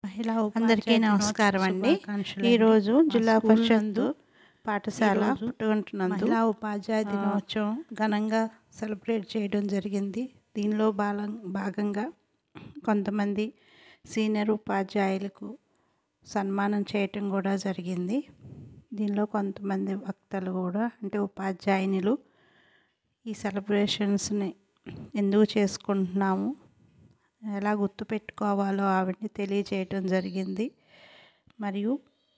మహిళా అందరికీ నమస్కారం అండి ఈరోజు జిల్లా పరిషత్ పాఠశాల పుట్టుకుంటున్నందు మహిళా ఉపాధ్యాయ దినోత్సవం ఘనంగా సెలబ్రేట్ చేయడం జరిగింది దీనిలో బాల భాగంగా కొంతమంది సీనియర్ ఉపాధ్యాయులకు సన్మానం చేయటం కూడా జరిగింది దీనిలో కొంతమంది వక్తలు కూడా అంటే ఉపాధ్యాయునులు ఈ సెలబ్రేషన్స్ని ఎందుకు చేసుకుంటున్నాము ఎలా గుర్తుపెట్టుకోవాలో ఆవిడని తెలియచేయటం జరిగింది మరియు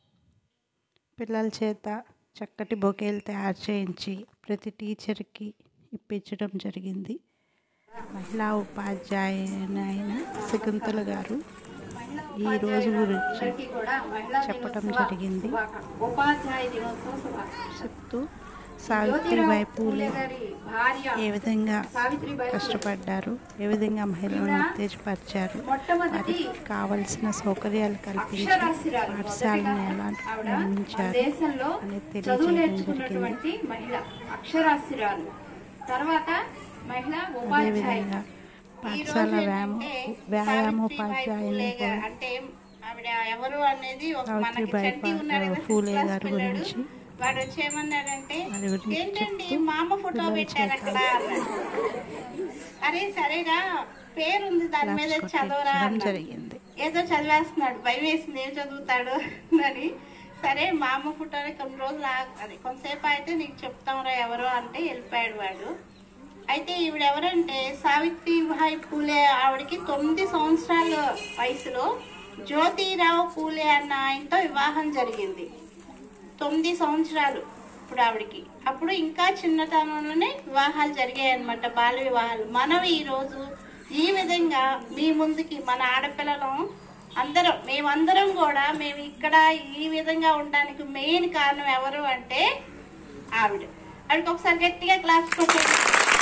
పిల్లల చేత చక్కటి బొకేలు తయారు చేయించి ప్రతి టీచర్కి ఇప్పించడం జరిగింది మహిళా ఉపాధ్యాయునైన శకుంతల గారు ఈ రోజు గురించి చెప్పటం జరిగింది ఉపాధ్యాయ దినోత్సవం శుభాకాంక్షలు. చెప్తూ సావిత్రిబాయి పూలే గారి భార్య ఏ విధంగా సావిత్రిబాయి కష్టపడ్డారు ఏ విధంగా మహిళలను ఉత్తేజపరిచారు మొట్టమొదటి వారికి కావలసిన సౌకర్యాలు కల్పించి అక్షరాస్యురాలు. పాఠశాలను ఎలా ఆవిడ నిర్మించారు దేశంలో అనేది చదువు తెలియజేయడం జరిగింది నేర్చుకున్నటువంటి మహిళ అక్షరాస్యురాలు తర్వాత మహిళ ఉపాధ్యాయులు అదేవిధంగా పాఠశాల వ్యాయామ వ్యాయామోపాధ్యాయుని కూడా అంటే ఆవిడ ఎవరు అనేది ఒక మనకి సావిత్రిబాయి చంటి ఉన్నాడు కదా, ఫూలే క్లాస్ గారి పిల్లాడు. గురించి వాడు వచ్చి ఏమన్నాడంటే వారి గురించి ఏంటండి చెప్తూ మా అమ్మ ఫోటో పిల్లల పెట్టారు చేత అక్కడ అన్నాడు. అరే సరేరా పేరుంది దాని మీద క్లాప్స్ చదవరా కొట్టించడం అన్నాడు. జరిగింది ఏదో చదివేస్తున్నాడు భయం వేసింది ఏం చదువుతాడు అని సరే మా అమ్మ ఫోటోని కొన్ని రోజులు ఆగ్- అది కొంతసేపు అయితే నీకు చెప్తాంరా ఎవరో అంటే వెళ్ళిపోయాడు వాడు అయితే ఈవిడ ఎవరంటే సావిత్రిబాయి పూలే ఆవిడకి తొమ్మిది సంవత్సరాల వయసులో జ్యోతిరావు పూలే అన్న ఆయనతో వివాహం జరిగింది తొమ్మిది సంవత్సరాలు ఇప్పుడు ఆవిడకి అప్పుడు ఇంకా చిన్నతనంలోనే వివాహాలు జరిగాయి అనమాట బాల వివాహాలు మనం ఈరోజు ఈ విధంగా మీ ముందుకి మన ఆడపిల్లలం అందరం మేమందరం కూడా మేము ఇక్కడ ఈ విధంగా ఉండడానికి మెయిన్ కారణం ఎవరు అంటే ఆవిడ ఆవిడకి ఒకసారి గట్టిగా క్లాస్ కొట్టండి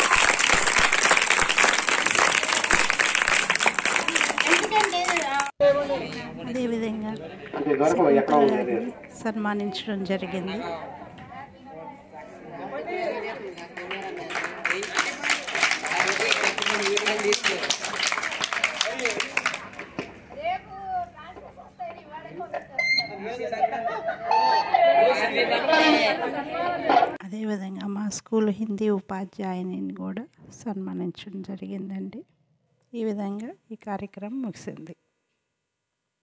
ఎందుకంటే ఆ, అదేవిధంగా అంటే దొరకవు ఎక్కడ శకుంతల ఉండేది గారిని సన్మానించడం జరిగింది అదేవిధంగా మా స్కూల్ హిందీ ఉపాధ్యాయుని కూడా సన్మానించడం జరిగిందండి ఈ విధంగా ఈ కార్యక్రమం ముగిసింది